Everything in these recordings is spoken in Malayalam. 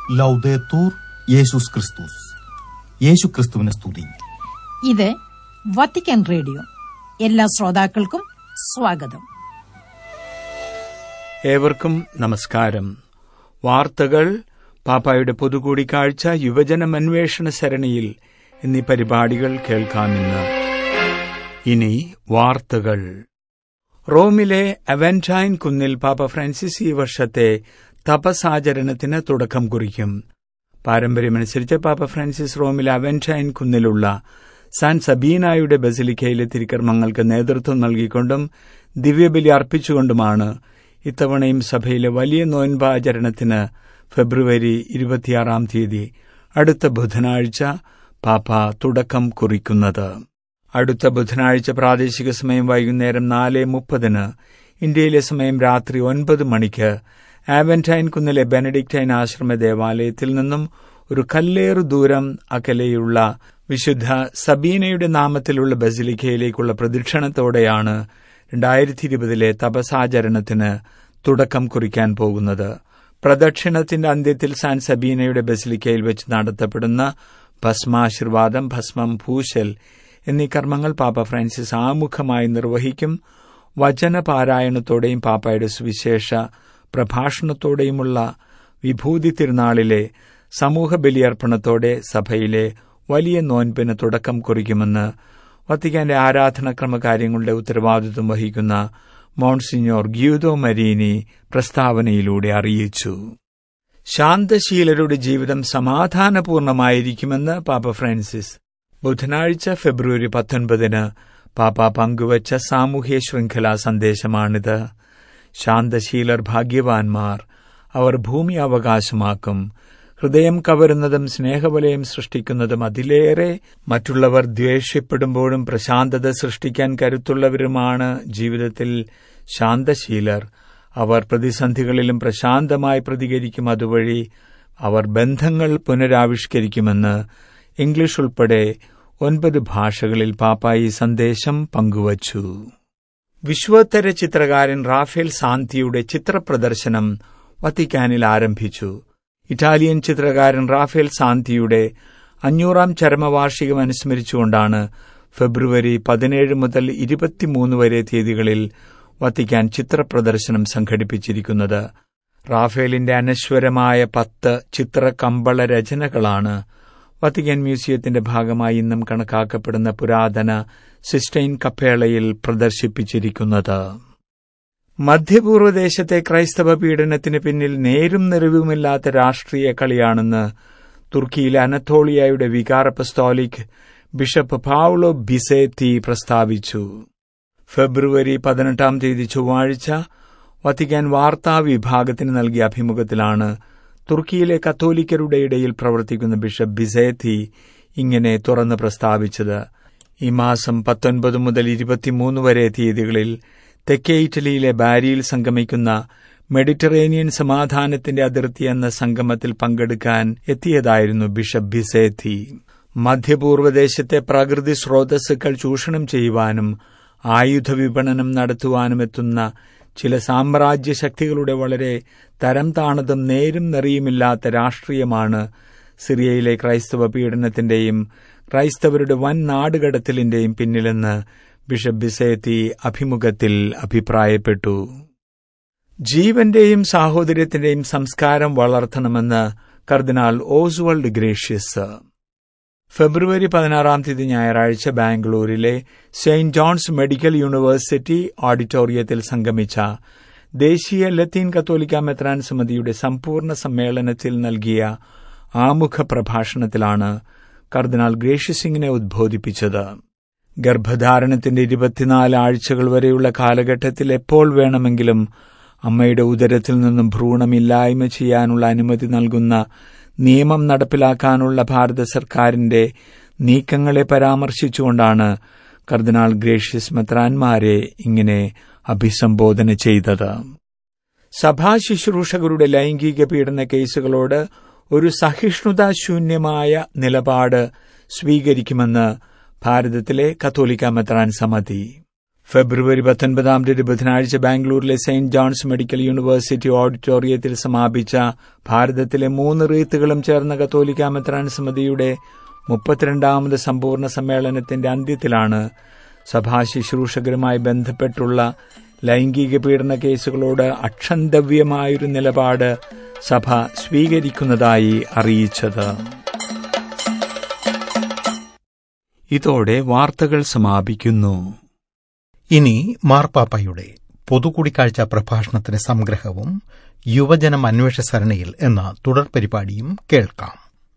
ലൗദേത്തൂർ യേശുസ് ക്രിസ്തുസ് യേശു ക്രിസ്തുവിനെ സ്തുതി ഇത് വത്തിക്കാൻ റേഡിയോ എല്ലാ ശ്രോതാക്കൾക്കും സ്വാഗതം ഏവർക്കും നമസ്കാരം വാർത്തകൾ പാപ്പായുടെ പൊതുകൂടിക്കാഴ്ച യുവജന അന്വേഷണ സരണിയിൽ എന്നീ പരിപാടികൾ കേൾക്കാമിന്ന് ഇനി വാർത്തകൾ റോമിലെ അവൻറ്റൈൻ കുന്നിൽ പാപ്പ ഫ്രാൻസിസ് ഈ വർഷത്തെ തപസാചരണത്തിന് തുടക്കം കുറിക്കും പാരമ്പര്യമനുസരിച്ച് പാപ്പ ഫ്രാൻസിസ് റോമിലെ അവൻറ്റൈൻ കുന്നിലുള്ള സാൻ സബീനായുടെ ബസിലിക്കയിലെ തിരുക്കർമ്മങ്ങൾക്ക് നേതൃത്വം നൽകിക്കൊണ്ടും ദിവ്യബലി അർപ്പിച്ചുകൊണ്ടുമാണ് ഇത്തവണയും സഭയിലെ വലിയ നോൻപാചരണത്തിന് ഫെബ്രുവരി ഇരുപത്തിയാറാം തീയതി അടുത്ത ബുധനാഴ്ച പാപ്പ തുടക്കം കുറിക്കുന്നത് അടുത്ത ബുധനാഴ്ച പ്രാദേശിക സമയം വൈകുന്നേരം നാല് മുപ്പതിന് ഇന്ത്യയിലെ സമയം രാത്രി ഒൻപത് മണിക്ക് ആവന്റൈൻ കുന്നിലെ ബെനഡിക്റ്റൈൻ ആശ്രമ ദേവാലയത്തിൽ നിന്നും ഒരു കല്ലേറു ദൂരം അകലെയുള്ള വിശുദ്ധ സബീനയുടെ നാമത്തിലുള്ള ബസിലിക്കയിലേക്കുള്ള പ്രദക്ഷിണത്തോടെയാണ് രണ്ടായിരത്തി ഇരുപതിലെ തപസാചരണത്തിന് തുടക്കം കുറിക്കാൻ പോകുന്നത് പ്രദക്ഷിണത്തിന്റെ അന്ത്യത്തിൽ സാൻ സബീനയുടെ ബസിലിക്കയിൽ വെച്ച് നടത്തപ്പെടുന്ന ഭസ്മാശീർവാദം ഭസ്മം പൂശൽ എന്നീ കർമ്മങ്ങൾ പാപ്പ ഫ്രാൻസിസ് ആമുഖമായി നിർവഹിക്കും വചനപാരായണത്തോടെയും പാപ്പായുടെ സുവിശേഷ പ്രഭാഷണത്തോടെയുമുള്ള വിഭൂതി തിരുനാളിലെ സമൂഹ ബലിയർപ്പണത്തോടെ സഭയിലെ വലിയ നോൻപിന് തുടക്കം കുറിക്കുമെന്ന് വത്തിക്കാന്റെ ആരാധനാക്രമ കാര്യങ്ങളുടെ ഉത്തരവാദിത്വം വഹിക്കുന്ന മോൺസിഞ്ഞോർ ഗ്യൂദോ മരീനി പ്രസ്താവനയിലൂടെ അറിയിച്ചു ശാന്തശീലരുടെ ജീവിതം സമാധാനപൂർണമായിരിക്കുമെന്ന് പാപ്പ ഫ്രാൻസിസ് ബുധനാഴ്ച ഫെബ്രുവരി പത്തൊൻപതിന് പാപ്പ പങ്കുവച്ച സാമൂഹ്യ ശൃംഖലാ സന്ദേശമാണിത് ശാന്തശീലർ ഭാഗ്യവാൻമാർ അവർ ഭൂമി അവകാശമാക്കും ഹൃദയം കവരുന്നതും സ്നേഹവലയം സൃഷ്ടിക്കുന്നതും അതിലേറെ മറ്റുള്ളവർ ദ്വേഷ്യപ്പെടുമ്പോഴും പ്രശാന്തത സൃഷ്ടിക്കാൻ കരുത്തുള്ളവരുമാണ് ജീവിതത്തിൽ ശാന്തശീലർ അവർ പ്രതിസന്ധികളിലും പ്രശാന്തമായി പ്രതികരിക്കും അതുവഴി അവർ ബന്ധങ്ങൾ പുനരാവിഷ്കരിക്കുമെന്ന് ഇംഗ്ലീഷ് ഉൾപ്പെടെ ഒൻപത് ഭാഷകളിൽ പാപ്പായി സന്ദേശം പങ്കുവച്ചു വിശ്വോത്തര ചിത്രകാരൻ റാഫേൽ സാന്തിയുടെ ചിത്രപ്രദർശനം വത്തിക്കാനിൽ ആരംഭിച്ചു ഇറ്റാലിയൻ ചിത്രകാരൻ റാഫേൽ സാന്തിയുടെ അഞ്ഞൂറാം ചരമവാർഷികം അനുസ്മരിച്ചുകൊണ്ടാണ് ഫെബ്രുവരി പതിനേഴ് മുതൽ ഇരുപത്തിമൂന്ന് വരെ തീയതികളിൽ വത്തിക്കാൻ ചിത്രപ്രദർശനം സംഘടിപ്പിച്ചിരിക്കുന്നത് റാഫേലിന്റെ അനശ്വരമായ പത്ത് ചിത്രകമ്പള രചനകളാണ് വത്തിക്കാൻ മ്യൂസിയത്തിന്റെ ഭാഗമായി ഇന്നും കണക്കാക്കപ്പെടുന്ന പുരാതന സിസ്റ്റൈൻ കപ്പേളയിൽ പ്രദർശിപ്പിച്ചിരിക്കുന്നത് മധ്യപൂർവ്വദേശത്തെ ക്രൈസ്തവ പീഡനത്തിന് പിന്നിൽ നേരും നിറവുമില്ലാത്ത രാഷ്ട്രീയ കളിയാണെന്ന് തുർക്കിയിലെ അനത്തോളിയയുടെ വികാരപ്പസ്തോലിക് ബിഷപ്പ് പാവുളോ ബിസേത്തി പ്രസ്താവിച്ചു ഫെബ്രുവരി പതിനെട്ടാം തീയതി ചൊവ്വാഴ്ച വത്തിക്കാൻ വാർത്താ വിഭാഗത്തിന് നൽകിയ അഭിമുഖത്തിലാണ് തുർക്കിയിലെ കത്തോലിക്കരുടെ ഇടയിൽ പ്രവർത്തിക്കുന്ന ബിഷപ്പ് ബിസേത്തി ഇങ്ങനെ തുറന്ന് പ്രസ്താവിച്ചത് ഈ മാസം പത്തൊൻപത് മുതൽ ഇരുപത്തിമൂന്ന് വരെ തീയതികളിൽ തെക്കേ ഇറ്റലിയിലെ ബാരിയിൽ സംഗമിക്കുന്ന മെഡിറ്ററേനിയൻ സമാധാനത്തിന്റെ അതിർത്തി എന്ന സംഗമത്തിൽ പങ്കെടുക്കാൻ എത്തിയതായിരുന്നു ബിഷപ്പ് ബിസേത്തി മധ്യപൂർവ്വദേശത്തെ പ്രകൃതി സ്രോതസ്സുകൾ ചൂഷണം ചെയ്യുവാനും ആയുധ വിപണനം നടത്തുവാനും എത്തുന്ന ചില സാമ്രാജ്യ ശക്തികളുടെ വളരെ തരം താണതും നേരും നെറിയുമില്ലാത്ത രാഷ്ട്രീയമാണ് സിറിയയിലെ ക്രൈസ്തവ പീഡനത്തിന്റെയും ക്രൈസ്തവരുടെ വൻ നാടുകടത്തലിന്റെയും പിന്നിലെന്ന് ബിഷപ്പ് ബിസേത്തി അഭിമുഖത്തിൽ അഭിപ്രായപ്പെട്ടു ജീവന്റെയും സാഹോദര്യത്തിന്റെയും സംസ്കാരം വളർത്തണമെന്ന് കർദിനാൾ ഓസ്വൾഡ് ഗ്രേഷ്യസ് ഫെബ്രുവരി പതിനാറാം തീയതി ഞായറാഴ്ച ബാംഗ്ലൂരിലെ സെയിന്റ് ജോൺസ് മെഡിക്കൽ യൂണിവേഴ്സിറ്റി ഓഡിറ്റോറിയത്തിൽ സംഗമിച്ച ദേശീയ ലത്തീൻ കത്തോലിക്ക മെത്രാൻ സമിതിയുടെ സമ്പൂർണ്ണ സമ്മേളനത്തിൽ നൽകിയ ആമുഖ പ്രഭാഷണത്തിലാണ് കർദിനാൾ ഗ്രേഷ്യസിംഗിനെ ഉദ്ബോധിപ്പിച്ചത് ഗർഭധാരണത്തിന്റെ ഇരുപത്തിനാല് ആഴ്ചകൾ വരെയുള്ള കാലഘട്ടത്തിൽ എപ്പോൾ വേണമെങ്കിലും അമ്മയുടെ ഉദരത്തിൽ നിന്നും ഭ്രൂണമില്ലായ്മ ചെയ്യാനുള്ള അനുമതി നൽകുന്ന നിയമം നടപ്പിലാക്കാനുള്ള ഭാരത സർക്കാരിന്റെ നീക്കങ്ങളെ പരാമർശിച്ചുകൊണ്ടാണ് കർദിനാൾ ഗ്രേഷ്യസ് മെത്രാൻമാരെ ഇങ്ങനെ അഭിസംബോധന ചെയ്തത് സഭാ ശുശ്രൂഷകരുടെ ലൈംഗിക പീഡന കേസുകളോട് ഒരു സഹിഷ്ണുതാശൂന്യമായ നിലപാട് സ്വീകരിക്കുമെന്ന് ഭാരതത്തിലെ കത്തോലിക്ക മെത്രാൻ സമിതി ഫെബ്രുവരി പത്തൊൻപതാം തീയതി ബുധനാഴ്ച ബാംഗ്ലൂരിലെ സെയിന്റ് ജോൺസ് മെഡിക്കൽ യൂണിവേഴ്സിറ്റി ഓഡിറ്റോറിയത്തിൽ സമാപിച്ച ഭാരതത്തിലെ മൂന്ന് റീത്തുകളും ചേർന്ന കത്തോലിക്ക മെത്രാൻ സമിതിയുടെ മുപ്പത്തിരണ്ടാമത് സമ്പൂർണ്ണ സമ്മേളനത്തിന്റെ അന്ത്യത്തിലാണ് സഭാ ശുശ്രൂഷകരുമായി ബന്ധപ്പെട്ടുള്ള ലൈംഗിക പീഡന കേസുകളോട് അക്ഷന്തവ്യമായൊരു നിലപാട് സഭ സ്വീകരിക്കുന്നതായി അറിയിച്ചത് ഇതോടെ വാർത്തകൾ സമാപിക്കുന്നു ഇനി മാർപ്പാപ്പയുടെ പൊതുകൂടിക്കാഴ്ച പ്രഭാഷണത്തിന്റെ സംഗ്രഹവും യുവജനം അന്വേഷ സരണിയിൽ എന്ന തുടർ പരിപാടിയും കേൾക്കാം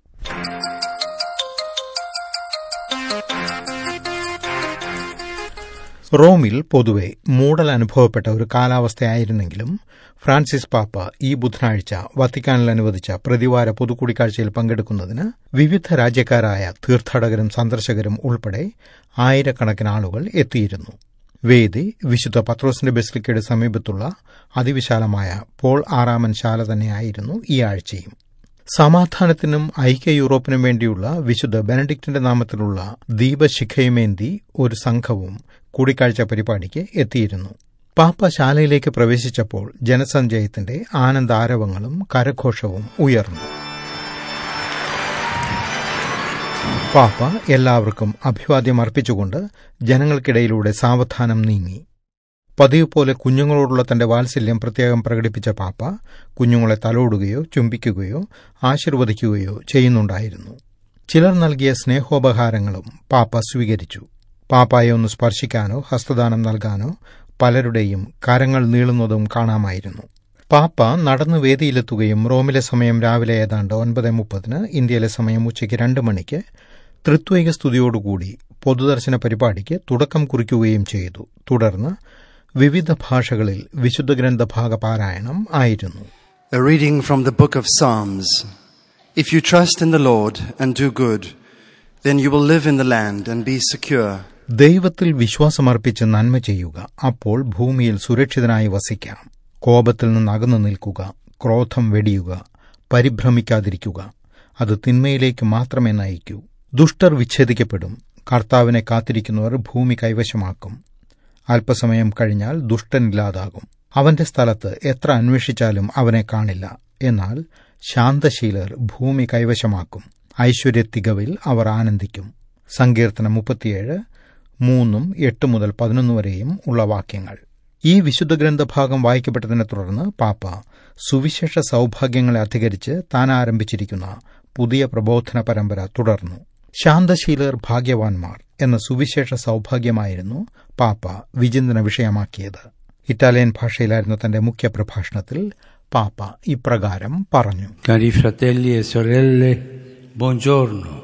റോമിൽ പൊതുവെ മൂടൽ അനുഭവപ്പെട്ട ഒരു കാലാവസ്ഥയായിരുന്നെങ്കിലും ഫ്രാൻസിസ് പാപ്പ ഈ ബുധനാഴ്ച വത്തിക്കാനിൽ അനുവദിച്ച പ്രതിവാര പൊതുകൂടിക്കാഴ്ചയിൽ പങ്കെടുക്കുന്നതിന് വിവിധ രാജ്യക്കാരായ തീർത്ഥാടകരും സന്ദർശകരും ഉൾപ്പെടെ ആയിരക്കണക്കിന് ആളുകൾ എത്തിയിരുന്നു വേദി വിശുദ്ധ പത്രോസിന്റെ ബെസ്ലിക്കയുടെ സമീപത്തുള്ള അതിവിശാലമായ പോൾ ആറാമൻ ശാല തന്നെയായിരുന്നു ഈ ആഴ്ചയും സമാധാനത്തിനും ഐക്യ യൂറോപ്പിനും വേണ്ടിയുള്ള വിശുദ്ധ ബെനഡിക്റ്റിന്റെ നാമത്തിലുള്ള ദീപശിഖയുമേന്തി ഒരു സംഘവും കൂടിക്കാഴ്ച പരിപാടിക്ക് എത്തിയിരുന്നു പാപ്പ ശാലയിലേക്ക് പ്രവേശിച്ചപ്പോൾ ജനസഞ്ചയത്തിന്റെ ആനന്ദാരവങ്ങളും കരഘോഷവും ഉയർന്നു പാപ്പ എല്ലാവർക്കും അഭിവാദ്യം അർപ്പിച്ചുകൊണ്ട് ജനങ്ങൾക്കിടയിലൂടെ സാവധാനം നീങ്ങി പതിവ് പോലെ കുഞ്ഞുങ്ങളോടുള്ള തന്റെ വാത്സല്യം പ്രത്യേകം പ്രകടിപ്പിച്ച പാപ്പ കുഞ്ഞുങ്ങളെ തലോടുകയോ ചുംബിക്കുകയോ ആശീർവദിക്കുകയോ ചെയ്യുന്നുണ്ടായിരുന്നു ചിലർ നൽകിയ സ്നേഹോപഹാരങ്ങളും പാപ്പ സ്വീകരിച്ചു പാപ്പായെ ഒന്ന് സ്പർശിക്കാനോ ഹസ്തദാനം നൽകാനോ പലരുടെയും കരങ്ങൾ നീളുന്നതും കാണാമായിരുന്നു പാപ്പ നടന്നു വേദിയിലെത്തുകയും റോമിലെ സമയം രാവിലെ ഏതാണ്ട് ഒൻപത് മുപ്പതിന് ഇന്ത്യയിലെ സമയം ഉച്ചയ്ക്ക് രണ്ട് മണിക്ക് തൃത്വിക സ്തുതിയോടുകൂടി പൊതുദർശന പരിപാടിക്ക് തുടക്കം കുറിക്കുകയും ചെയ്തു തുടർന്ന് വിവിധ ഭാഷകളിൽ വിശുദ്ധ ഗ്രന്ഥഭാഗ പാരായണം ആയിരുന്നു A reading from the book of Psalms. If you trust in the Lord and do good, then you will live in the land and be secure. ദൈവത്തിൽ വിശ്വാസമർപ്പിച്ച് നന്മ ചെയ്യുക അപ്പോൾ ഭൂമിയിൽ സുരക്ഷിതനായി വസിക്കാം കോപത്തിൽ നിന്ന് അകന്നു നിൽക്കുക ക്രോധം വെടിയുക പരിഭ്രമിക്കാതിരിക്കുക അത് തിന്മയിലേക്ക് മാത്രമേ നയിക്കൂ ദുഷ്ടർ വിച്ഛേദിക്കപ്പെടും കർത്താവിനെ കാത്തിരിക്കുന്നവർ ഭൂമി കൈവശമാക്കും അല്പസമയം കഴിഞ്ഞാൽ ദുഷ്ടനില്ലാതാകും അവന്റെ സ്ഥലത്ത് എത്ര അന്വേഷിച്ചാലും അവനെ കാണില്ല എന്നാൽ ശാന്തശീലർ ഭൂമി കൈവശമാക്കും ഐശ്വര്യത്തികവിൽ അവർ ആനന്ദിക്കും സങ്കീർത്തനം മുപ്പത്തിയേഴ് മൂന്നും എട്ട് മുതൽ പതിനൊന്ന് വരെയും ഉള്ള വാക്യങ്ങൾ ഈ വിശുദ്ധ ഗ്രന്ഥഭാഗം വായിക്കപ്പെട്ടതിനെ തുടർന്ന് പാപ്പ സുവിശേഷ സൗഭാഗ്യങ്ങളെ അധികരിച്ച് താൻ ആരംഭിച്ചിരിക്കുന്ന പുതിയ പ്രബോധന പരമ്പര തുടർന്നു ശാന്തശീലർ ഭാഗ്യവാൻമാർ എന്ന സുവിശേഷ സൗഭാഗ്യമായിരുന്നു പാപ്പ വിചിന്തന വിഷയമാക്കിയത് ഇറ്റാലിയൻ ഭാഷയിലായിരുന്നു തന്റെ മുഖ്യ പ്രഭാഷണത്തിൽ പാപ്പ ഇപ്രകാരം പറഞ്ഞു Cari fratelli e sorelle, buongiorno.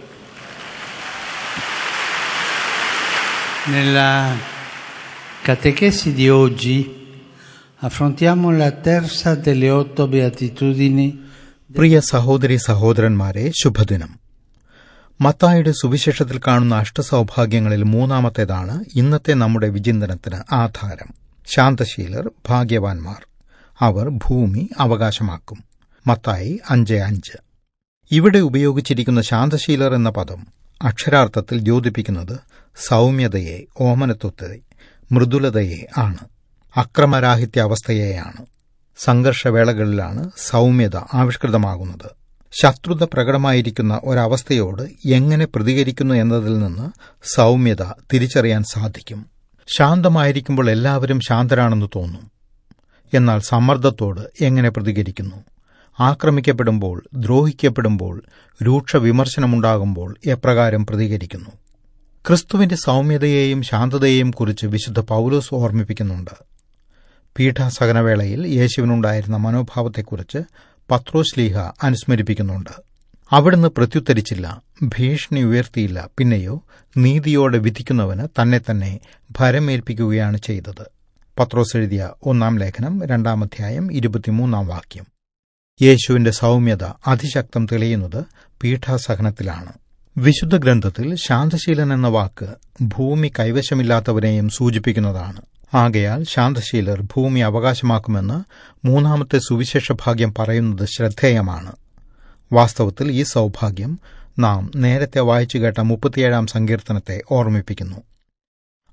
Nella catechesi di oggi affrontiamo la terza delle otto beatitudini പ്രിയ സഹോദരി സഹോദരന്മാരെ ശുഭദിനം മത്തായുടെ സുവിശേഷത്തിൽ കാണുന്ന അഷ്ടസൗഭാഗ്യങ്ങളിൽ മൂന്നാമത്തേതാണ് ഇന്നത്തെ നമ്മുടെ വിചിന്തനത്തിന് ആധാരം ശാന്തശീലർ ഭാഗ്യവാൻമാർ അവർ ഭൂമി അവകാശമാക്കും മത്തായി അഞ്ച് അഞ്ച് ഇവിടെ ഉപയോഗിച്ചിരിക്കുന്ന ശാന്തശീലർ എന്ന പദം അക്ഷരാർത്ഥത്തിൽ ദ്യോതിപ്പിക്കുന്നത് സൗമ്യതയെ ഓമനത്വത്തെ മൃദുലതയെ ആണ് അക്രമരാഹിത്യ അവസ്ഥയെയാണ് സംഘർഷവേളകളിലാണ് സൗമ്യത ആവിഷ്കൃതമാകുന്നത് ശത്രുത പ്രകടമായിരിക്കുന്ന ഒരവസ്ഥയോട് എങ്ങനെ പ്രതികരിക്കുന്നു എന്നതിൽ നിന്ന് സൗമ്യത തിരിച്ചറിയാൻ സാധിക്കും ശാന്തമായിരിക്കുമ്പോൾ എല്ലാവരും ശാന്തരാണെന്ന് തോന്നും എന്നാൽ സമ്മർദ്ദത്തോട് എങ്ങനെ പ്രതികരിക്കുന്നു ആക്രമിക്കപ്പെടുമ്പോൾ ദ്രോഹിക്കപ്പെടുമ്പോൾ രൂക്ഷ വിമർശനമുണ്ടാകുമ്പോൾ എപ്രകാരം പ്രതികരിക്കുന്നു ക്രിസ്തുവിന്റെ സൗമ്യതയെയും ശാന്തതയെയും കുറിച്ച് വിശുദ്ധ പൗലോസ് ഓർമ്മിപ്പിക്കുന്നുണ്ട് പീഠാസകനവേളയിൽ യേശുവിനുണ്ടായിരുന്ന മനോഭാവത്തെക്കുറിച്ച് പത്രോശ്ലീഹ അനുസ്മരിപ്പിക്കുന്നുണ്ട് അവിടുന്ന് പ്രത്യുത്തരിച്ചില്ല ഭീഷണി ഉയർത്തിയില്ല പിന്നെയോ നീതിയോടെ വിധിക്കുന്നവന് തന്നെ തന്നെ ഭരമേൽപ്പിക്കുകയാണ് ചെയ്തത് പത്രോസ് എഴുതിയ ഒന്നാം ലേഖനം രണ്ടാം അധ്യായം ഇരുപത്തിമൂന്നാം വാക്യം യേശുവിന്റെ സൗമ്യത അതിശക്തം തെളിയുന്നത് പീഠാസഹനത്തിലാണ് വിശുദ്ധ ഗ്രന്ഥത്തിൽ ശാന്തശീലൻ എന്ന വാക്ക് ഭൂമി കൈവശമില്ലാത്തവരെയും സൂചിപ്പിക്കുന്നതാണ് ആകയാൽ ശാന്തശീലർ ഭൂമി അവകാശമാക്കുമെന്ന് മൂന്നാമത്തെ സുവിശേഷ ഭാഗ്യം പറയുന്നത് ശ്രദ്ധേയമാണ് വാസ്തവത്തിൽ ഈ സൗഭാഗ്യം നാം നേരത്തെ വായിച്ചു കേട്ട മുപ്പത്തിയേഴാം സങ്കീർത്തനത്തെ ഓർമ്മിപ്പിക്കുന്നു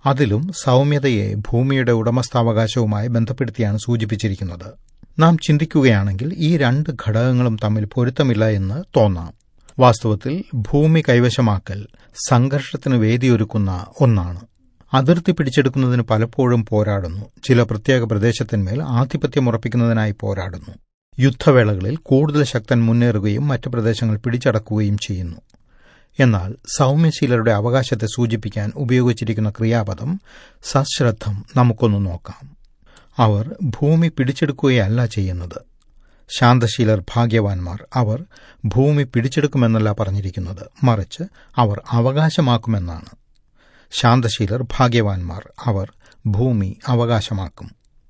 അതിലും സൗമ്യതയെ ഭൂമിയുടെ ഉടമസ്ഥാവകാശവുമായി ബന്ധപ്പെടുത്തിയാണ് സൂചിപ്പിച്ചിരിക്കുന്നത് നാം ചിന്തിക്കുകയാണെങ്കിൽ ഈ രണ്ട് ഘടകങ്ങളും തമ്മിൽ പൊരുത്തമില്ല എന്ന് തോന്നാം വാസ്തവത്തിൽ ഭൂമി കൈവശമാക്കൽ സംഘർഷത്തിന് വേദിയൊരുക്കുന്ന ഒന്നാണ് അതിർത്തി പിടിച്ചെടുക്കുന്നതിന് പലപ്പോഴും പോരാടുന്നു ചില പ്രത്യേക പ്രദേശത്തിന്മേൽ ആധിപത്യം ഉറപ്പിക്കുന്നതിനായി പോരാടുന്നു യുദ്ധവേളകളിൽ കൂടുതൽ ശക്തൻ മുന്നേറുകയും മറ്റ് പ്രദേശങ്ങൾ പിടിച്ചടക്കുകയും ചെയ്യുന്നു എന്നാൽ സൗമ്യശീലരുടെ അവകാശത്തെ സൂചിപ്പിക്കാൻ ഉപയോഗിച്ചിരിക്കുന്ന ക്രിയാപദം സശ്രദ്ധം നമുക്കൊന്ന് നോക്കാം അവർ ഭൂമി പിടിച്ചെടുക്കുകയല്ല ചെയ്യുന്നത് ശാന്തശീലർ ഭാഗ്യവാന്മാർ അവർ ഭൂമി പിടിച്ചെടുക്കുമെന്നല്ല പറഞ്ഞിരിക്കുന്നത് മറിച്ച് അവർ അവകാശമാക്കുമെന്നാണ് ശാന്തശീലർ ഭാഗ്യവാന്മാർ അവർ ഭൂമി അവകാശമാക്കും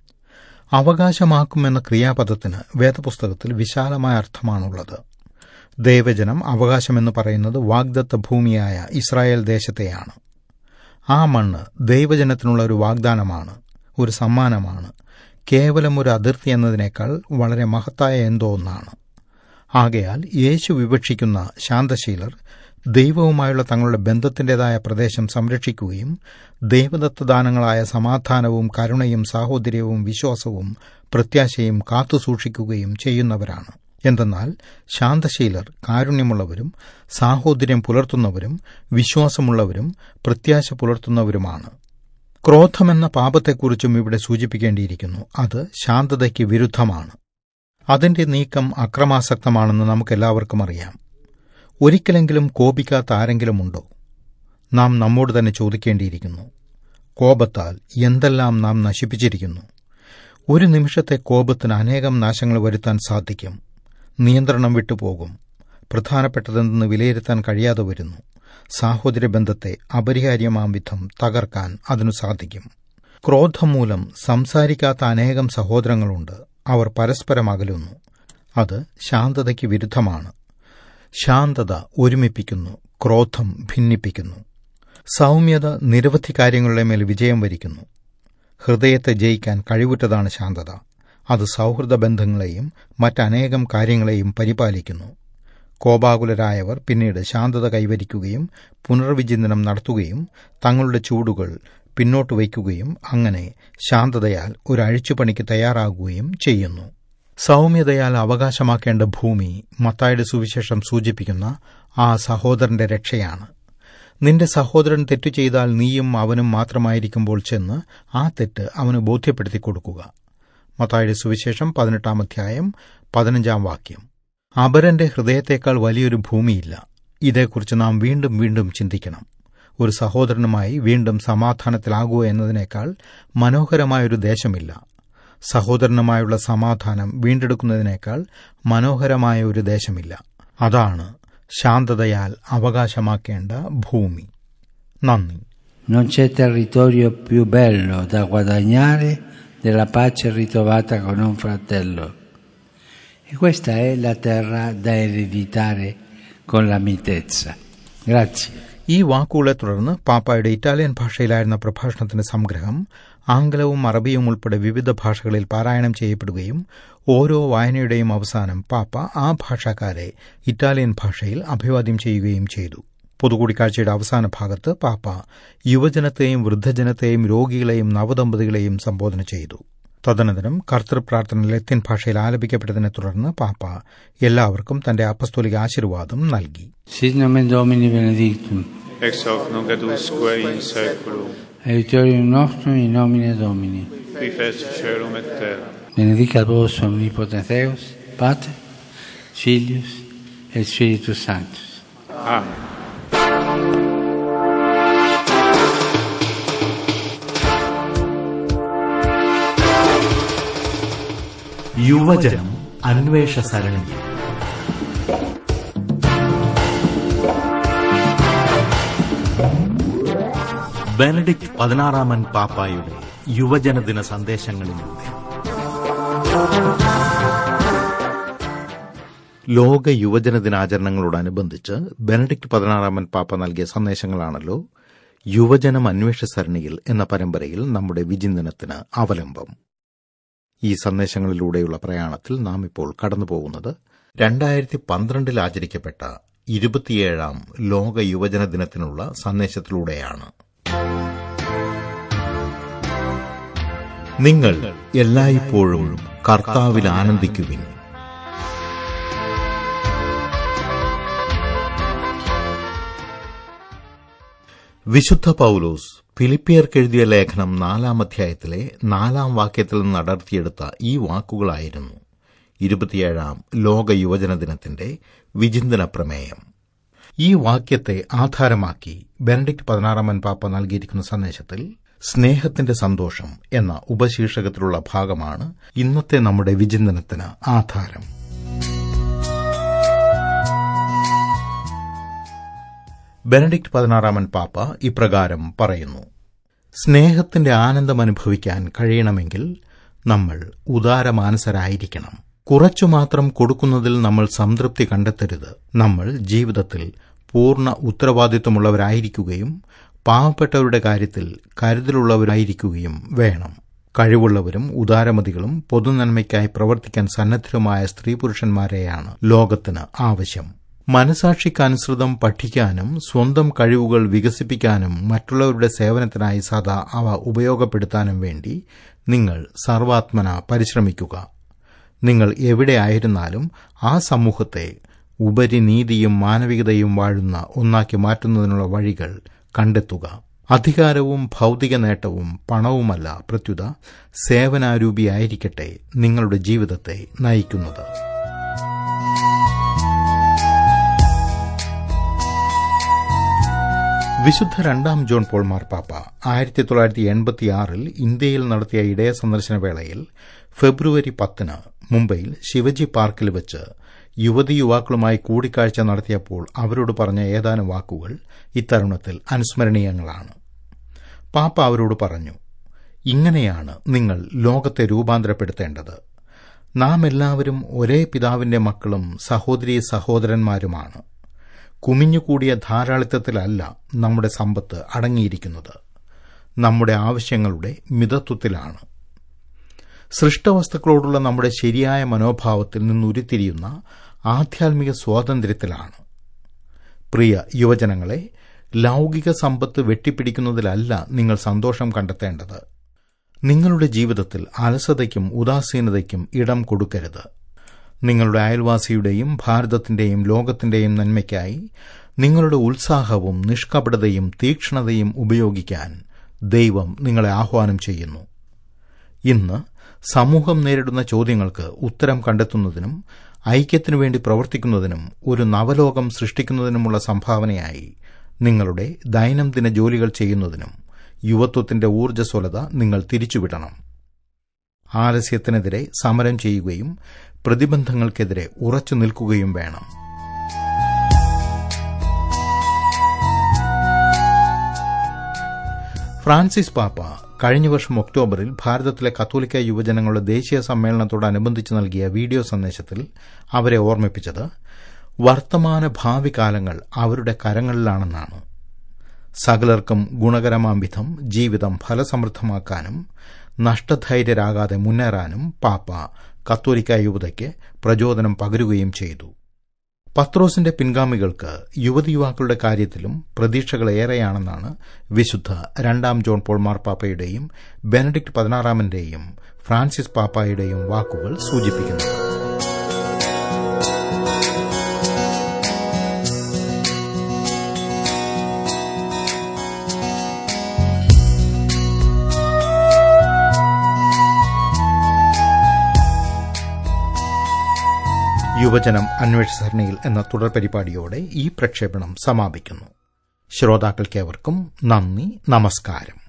അവകാശമാക്കുമെന്ന ക്രിയാപദത്തിന് വേദപുസ്തകത്തിൽ വിശാലമായ അർത്ഥമാണുള്ളത് ദൈവജനം അവകാശമെന്ന് പറയുന്നത് വാഗ്ദത്ത ഭൂമിയായ ഇസ്രായേൽ ദേശത്തെയാണ് ആ മണ്ണ് ദൈവജനത്തിനുള്ള ഒരു വാഗ്ദാനമാണ് ഒരു സമ്മാനമാണ് കേവലം ഒരു അതിർത്തി എന്നതിനേക്കാൾ വളരെ മഹത്തായ എന്തോ ഒന്നാണ് ആകയാൽ യേശു വിവക്ഷിക്കുന്ന ശാന്തശീലർ ദൈവവുമായുള്ള തങ്ങളുടെ ബന്ധത്തിന്റേതായ പ്രദേശം സംരക്ഷിക്കുകയും ദൈവദത്തദാനങ്ങളായ സമാധാനവും കരുണയും സാഹോദര്യവും വിശ്വാസവും പ്രത്യാശയും കാത്തുസൂക്ഷിക്കുകയും ചെയ്യുന്നവരാണ് എന്തെന്നാൽ ശാന്തശീലർ കാരുണ്യമുള്ളവരും സാഹോദര്യം പുലർത്തുന്നവരും വിശ്വാസമുള്ളവരും പ്രത്യാശ പുലർത്തുന്നവരുമാണ് ക്രോധമെന്ന പാപത്തെക്കുറിച്ചും ഇവിടെ സൂചിപ്പിക്കേണ്ടിയിരിക്കുന്നു അത് ശാന്തതയ്ക്ക് വിരുദ്ധമാണ് അതിന്റെ നീക്കം അക്രമാസക്തമാണെന്ന് നമുക്കെല്ലാവർക്കും അറിയാം ഒരിക്കലെങ്കിലും കോപിക്കാത്ത ആരെങ്കിലും ഉണ്ടോ നാം നമ്മോട് തന്നെ ചോദിക്കേണ്ടിയിരിക്കുന്നു കോപത്താൽ എന്തെല്ലാം നാം നശിപ്പിച്ചിരിക്കുന്നു ഒരു നിമിഷത്തെ കോപത്തിന് അനേകം നാശങ്ങൾ വരുത്താൻ സാധിക്കും നിയന്ത്രണം വിട്ടുപോകും പ്രധാനപ്പെട്ടതെന്ന് വിലയിരുത്താൻ കഴിയാതെ വരുന്നു സാഹോദര്യ ബന്ധത്തെ അപരിഹാര്യമാം വിധം തകർക്കാൻ അതിനു സാധിക്കും ക്രോധം മൂലം സംസാരിക്കാത്ത അനേകം സഹോദരങ്ങളുണ്ട് അവർ പരസ്പരം അകലുന്നു അത് ശാന്തതയ്ക്ക് വിരുദ്ധമാണ് ശാന്തത ഒരുമിപ്പിക്കുന്നു ക്രോധം ഭിന്നിപ്പിക്കുന്നു സൗമ്യത നിരവധി കാര്യങ്ങളുടെ മേൽ വിജയം വരിക്കുന്നു ഹൃദയത്തെ ജയിക്കാൻ കഴിവുറ്റതാണ് ശാന്തത അത് സൗഹൃദ ബന്ധങ്ങളെയും മറ്റനേകം കാര്യങ്ങളെയും പരിപാലിക്കുന്നു കോപാകുലരായവർ പിന്നീട് ശാന്തത കൈവരിക്കുകയും പുനർവിചിന്തനം നടത്തുകയും തങ്ങളുടെ ചൂടുകൾ പിന്നോട്ട് വയ്ക്കുകയും അങ്ങനെ ശാന്തതയാൽ ഒരു അഴിച്ചുപണിക്ക് തയ്യാറാകുകയും ചെയ്യുന്നു സൗമ്യതയാൽ അവകാശമാക്കേണ്ട ഭൂമി മത്തായുടെ സുവിശേഷം സൂചിപ്പിക്കുന്ന ആ സഹോദരന്റെ രക്ഷയാണ് നിന്റെ സഹോദരൻ തെറ്റു ചെയ്താൽ നീയും അവനും മാത്രമായിരിക്കുമ്പോൾ ചെന്ന് ആ തെറ്റ് അവന് ബോധ്യപ്പെടുത്തി കൊടുക്കുക മത്തായുടെ സുവിശേഷം പതിനെട്ടാം അധ്യായം പതിനഞ്ചാം വാക്യം അപരന്റെ ഹൃദയത്തേക്കാൾ വലിയൊരു ഭൂമിയില്ല ഇതേക്കുറിച്ച് നാം വീണ്ടും വീണ്ടും ചിന്തിക്കണം ഒരു സഹോദരനുമായി വീണ്ടും സമാധാനത്തിലാകുക എന്നതിനേക്കാൾ മനോഹരമായൊരു ദേശമില്ല സഹോദരനുമായുള്ള സമാധാനം വീണ്ടെടുക്കുന്നതിനേക്കാൾ മനോഹരമായ ഒരു ദേശമില്ല അതാണ് ശാന്തതയാൽ അവകാശമാക്കേണ്ട ഭൂമി നന്ദി Non c'è territorio più bello da guadagnare della pace ritrovata con un fratello. E questa è la terra da ereditare con la mitezza. Grazie. ഈ വാക്കുകളെ തുടർന്ന് പാപ്പായുടെ ഇറ്റാലിയൻ ഭാഷയിലായിരുന്ന പ്രഭാഷണത്തിന്റെ സംഗ്രഹം ആംഗലവും അറബിയും ഉൾപ്പെടെ വിവിധ ഭാഷകളിൽ പാരായണം ചെയ്യപ്പെടുകയും ഓരോ വായനയുടെയും അവസാനം പാപ്പ ആ ഭാഷക്കാരെ ഇറ്റാലിയൻ ഭാഷയിൽ അഭിവാദ്യം ചെയ്യുകയും ചെയ്തു പൊതുകൂടിക്കാഴ്ചയുടെ അവസാന ഭാഗത്ത് പാപ്പ യുവജനത്തെയും വൃദ്ധജനത്തെയും രോഗികളെയും നവദമ്പതികളെയും സംബോധന ചെയ്തു തദനന്തരം കർത്തൃപ്രാർത്ഥന ലത്തിൻ ഭാഷയിൽ ആലപിക്കപ്പെട്ടതിനെ തുടർന്ന് പാപ്പ എല്ലാവർക്കും തന്റെ അപ്പസ്തോലിക ആശീർവാദം നൽകി Sit nomen Domini benedictum, ex hoc nunc et usque in seculum, aiutorium nostrum in nomine Domini. qui feci celum et terra. Benedicat vos omnipotens Deus, Pater, Filius et Spiritus Sanctus. Amen. യുവജനം അന്വേഷ സരണി ബെനഡിക്ട് പതിനാറാമൻ പാപ്പായുടെ യുവജനദിന സന്ദേശങ്ങളിലൂടെ ലോക യുവജന ദിനാചരണങ്ങളോടനുബന്ധിച്ച് ബെനഡിക്ട് പതിനാറാമൻ പാപ്പ നൽകിയ സന്ദേശങ്ങളാണല്ലോ യുവജനം അന്വേഷ സരണിയിൽ എന്ന പരമ്പരയിൽ നമ്മുടെ വിചിന്തനത്തിന് അവലംബം ഈ സന്ദേശങ്ങളിലൂടെയുള്ള പ്രയാണത്തിൽ നാം ഇപ്പോൾ കടന്നുപോകുന്നത് രണ്ടായിരത്തി പന്ത്രണ്ടിൽ ആചരിക്കപ്പെട്ട ഇരുപത്തിയേഴാം ലോക യുവജന ദിനത്തിനുള്ള സന്ദേശത്തിലൂടെയാണ് നിങ്ങൾ എല്ലായ്പ്പോഴും കർത്താവിൽ ആനന്ദിക്കുവിൻ വിശുദ്ധ പൗലോസ് ഫിലിപ്പിയർക്കെഴുതിയ ലേഖനം നാലാം അധ്യായത്തിലെ നാലാം വാക്യത്തിൽ നിന്ന് അടർത്തിയെടുത്ത ഈ വാക്കുകളായിരുന്നു ഇരുപത്തിയേഴാം ലോക യുവജന ദിനത്തിന്റെ വിചിന്തന പ്രമേയം ഈ വാക്യത്തെ ആധാരമാക്കി ബെനഡിക്ട് പതിനാറാമൻ പാപ്പ നൽകിയിരിക്കുന്ന സന്ദേശത്തിൽ സ്നേഹത്തിന്റെ സന്തോഷം എന്ന ഉപശീർഷകത്തിലുള്ള ഭാഗമാണ് ഇന്നത്തെ നമ്മുടെ വിചിന്തനത്തിന് ആധാരം ബെനഡിക്ട് പതിനാറാമൻ പാപ്പ ഇപ്രകാരം പറയുന്നു സ്നേഹത്തിന്റെ ആനന്ദം അനുഭവിക്കാൻ കഴിയണമെങ്കിൽ നമ്മൾ ഉദാരമാനസരായിരിക്കണം കുറച്ചു മാത്രം കൊടുക്കുന്നതിൽ നമ്മൾ സംതൃപ്തി കണ്ടെത്തരുത് നമ്മൾ ജീവിതത്തിൽ പൂർണ്ണ ഉത്തരവാദിത്വമുള്ളവരായിരിക്കുകയും പാവപ്പെട്ടവരുടെ കാര്യത്തിൽ കരുതലുള്ളവരായിരിക്കുകയും വേണം കഴിവുള്ളവരും ഉദാരമതികളും പൊതുനന്മയ്ക്കായി പ്രവർത്തിക്കാൻ സന്നദ്ധരുമായ സ്ത്രീ പുരുഷന്മാരെയാണ് ലോകത്തിന് ആവശ്യം മനസാക്ഷിക്കനുസൃതം പഠിക്കാനും സ്വന്തം കഴിവുകൾ വികസിപ്പിക്കാനും മറ്റുള്ളവരുടെ സേവനത്തിനായി സദാ അവ ഉപയോഗപ്പെടുത്താനും വേണ്ടി നിങ്ങൾ സർവാത്മന പരിശ്രമിക്കുക നിങ്ങൾ എവിടെയായിരുന്നാലും ആ സമൂഹത്തെ ഉപരിനീതിയും മാനവികതയും വാഴുന്ന ഒന്നാക്കി മാറ്റുന്നതിനുള്ള വഴികൾ കണ്ടെത്തുക അധികാരവും ഭൗതിക നേട്ടവും പണവുമല്ല പ്രത്യുത സേവനാരൂപിയായിരിക്കട്ടെ നിങ്ങളുടെ ജീവിതത്തെ നയിക്കുന്നത് വിശുദ്ധ രണ്ടാം ജോൺ പോൾ മാർപ്പാപ്പ ആയിരത്തി തൊള്ളായിരത്തി എൺപത്തിയാറിൽ ഇന്ത്യയിൽ നടത്തിയ ഇടയ സന്ദർശന വേളയിൽ ഫെബ്രുവരി പത്തിന് മുംബൈയിൽ ശിവജി പാർക്കിൽ വെച്ച് യുവതി യുവാക്കളുമായി കൂടിക്കാഴ്ച നടത്തിയപ്പോൾ അവരോട് പറഞ്ഞ ഏതാനും വാക്കുകൾ ഇത്തരുണത്തിൽ അനുസ്മരണീയങ്ങളാണ് പാപ്പ അവരോട് പറഞ്ഞു ഇങ്ങനെയാണ് നിങ്ങൾ ലോകത്തെ രൂപാന്തരപ്പെടുത്തേണ്ടത് നാം എല്ലാവരും ഒരേ പിതാവിന്റെ മക്കളും സഹോദരീ സഹോദരന്മാരുമാണ് കുമിഞ്ഞുകൂടിയ ധാരാളിത്തത്തിലല്ല നമ്മുടെ സമ്പത്ത് അടങ്ങിയിരിക്കുന്നത് നമ്മുടെ ആവശ്യങ്ങളുടെ മിതത്വത്തിലാണ് സൃഷ്ടവസ്തുക്കളോടുള്ള നമ്മുടെ ശരിയായ മനോഭാവത്തിൽ നിന്നുരുത്തിരിയുന്ന ആധ്യാത്മിക സ്വാതന്ത്ര്യത്തിലാണ് പ്രിയ യുവജനങ്ങളെ ലൗകിക സമ്പത്ത് വെട്ടിപ്പിടിക്കുന്നതിലല്ല നിങ്ങൾ സന്തോഷം കണ്ടെത്തേണ്ടത് നിങ്ങളുടെ ജീവിതത്തിൽ അലസതയ്ക്കും ഉദാസീനതയ്ക്കും ഇടം കൊടുക്കരുത് നിങ്ങളുടെ അയൽവാസിയുടെയും ഭാരതത്തിന്റെയും ലോകത്തിന്റെയും നന്മയ്ക്കായി നിങ്ങളുടെ ഉത്സാഹവും നിഷ്കപടതയും തീക്ഷ്ണതയും ഉപയോഗിക്കാൻ ദൈവം നിങ്ങളെ ആഹ്വാനം ചെയ്യുന്നു ഇന്ന് സമൂഹം നേരിടുന്ന ചോദ്യങ്ങൾക്ക് ഉത്തരം കണ്ടെത്തുന്നതിനും ഐക്യത്തിനു വേണ്ടി പ്രവർത്തിക്കുന്നതിനും ഒരു നവലോകം സൃഷ്ടിക്കുന്നതിനുമുള്ള സംഭാവനയായി നിങ്ങളുടെ ദൈനംദിന ജോലികൾ ചെയ്യുന്നതിനും യുവത്വത്തിന്റെ ഊർജ്ജസ്വലത നിങ്ങൾ തിരിച്ചുവിടണം ആലസ്യത്തിനെതിരെ സമരം ചെയ്യുകയും പ്രതിബന്ധങ്ങൾക്കെതിരെ ഉറച്ചു നിൽക്കുകയും വേണം ഫ്രാൻസിസ് പാപ്പ കഴിഞ്ഞ വർഷം ഒക്ടോബറിൽ ഭാരതത്തിലെ കത്തോലിക്ക യുവജനങ്ങളുടെ ദേശീയ സമ്മേളനത്തോടനുബന്ധിച്ച് നൽകിയ വീഡിയോ സന്ദേശത്തിൽ അവരെ ഓർമ്മിപ്പിച്ചത് വർത്തമാന ഭാവി കാലങ്ങൾ അവരുടെ കരങ്ങളിലാണെന്നാണ് സകലർക്കും ഗുണകരമാം വിധം ജീവിതം ഫലസമൃദ്ധമാക്കാനും നഷ്ടധൈര്യരാകാതെ മുന്നേറാനും പാപ്പ കത്തോലിക്ക യുവതയ്ക്ക് പ്രചോദനം പകരുകയും ചെയ്തു പത്രോസിന്റെ പിൻഗാമികൾക്ക് യുവതി യുവാക്കളുടെ കാര്യത്തിലും പ്രതീക്ഷകളേറെയാണെന്നാണ് വിശുദ്ധ രണ്ടാം ജോൺ പോൾ മാർപ്പാപ്പയുടെയും ബെനഡിക്ട് പതിനാറാമന്റെയും ഫ്രാൻസിസ് പാപ്പായുടെയും വാക്കുകൾ സൂചിപ്പിക്കുന്നത് യുവജനം അന്വേഷ സരണിയിൽ എന്ന തുടർ പരിപാടിയോടെ ഈ പ്രക്ഷേപണം സമാപിക്കുന്നു ശ്രോതാക്കൾക്കേവർക്കും നന്ദി നമസ്കാരം